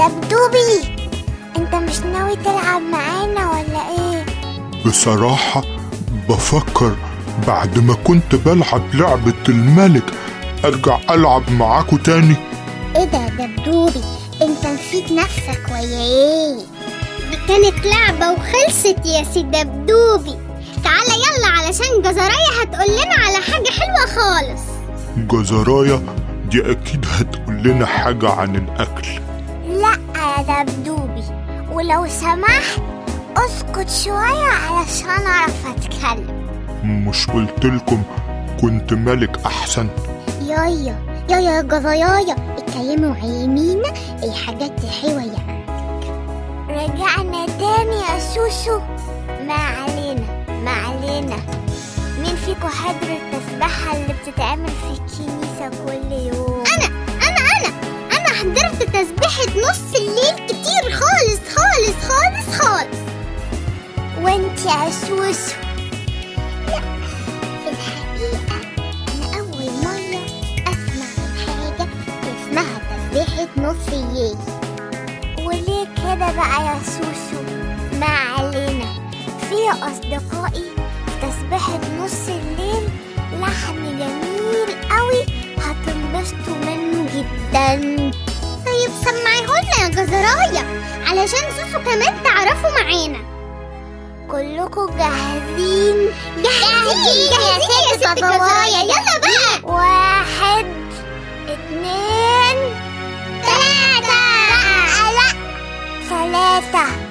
دبدوبي انت مش ناوي تلعب معانا ولا ايه بصراحة بفكر بعد ما كنت بلعب لعبة الملك أرجع ألعب معاكوا تاني ايه ده يا دبدوبي انت نسيت نفسك ويا ايه دي كانت لعبة وخلصت يا سي دبدوبي تعالى يلا علشان جزراية هتقول لنا على حاجة حلوة خالص جزرايا دي أكيد هتقول لنا حاجة عن الأكل لا يا دبدوبي ولو سمحت اسكت شوية علشان اعرف اتكلم مش قلتلكم كنت ملك أحسن يايا يايا يا جزايايا اتكلموا عيمينا الحاجات الحلوة يا عندك رجعنا تاني يا سوسو ما علينا ما علينا مين فيكم حضر التسبحة اللي بتتعمل في الكنيسة كل يوم أنا أنا أنا أنا حضرت تسبيحة نص الليل كتير خالص خالص خالص خالص وانت يا سوسو لا في الحقيقة أنا أول مرة أسمع عن حاجة اسمها تسبيحة نص الليل وليه كده بقى يا سوسو ما علينا في أصدقائي تسبيحة نص الليل لحن جميل قوي هتنبسطوا منه جدا طيب سمعيهولنا يا جزراية علشان سوسو كمان تعرفوا معانا كلكم جاهزين جاهزين جاهزين يا ست جزراية يلا بقى واحد اتنين تلاتة لا ثلاثة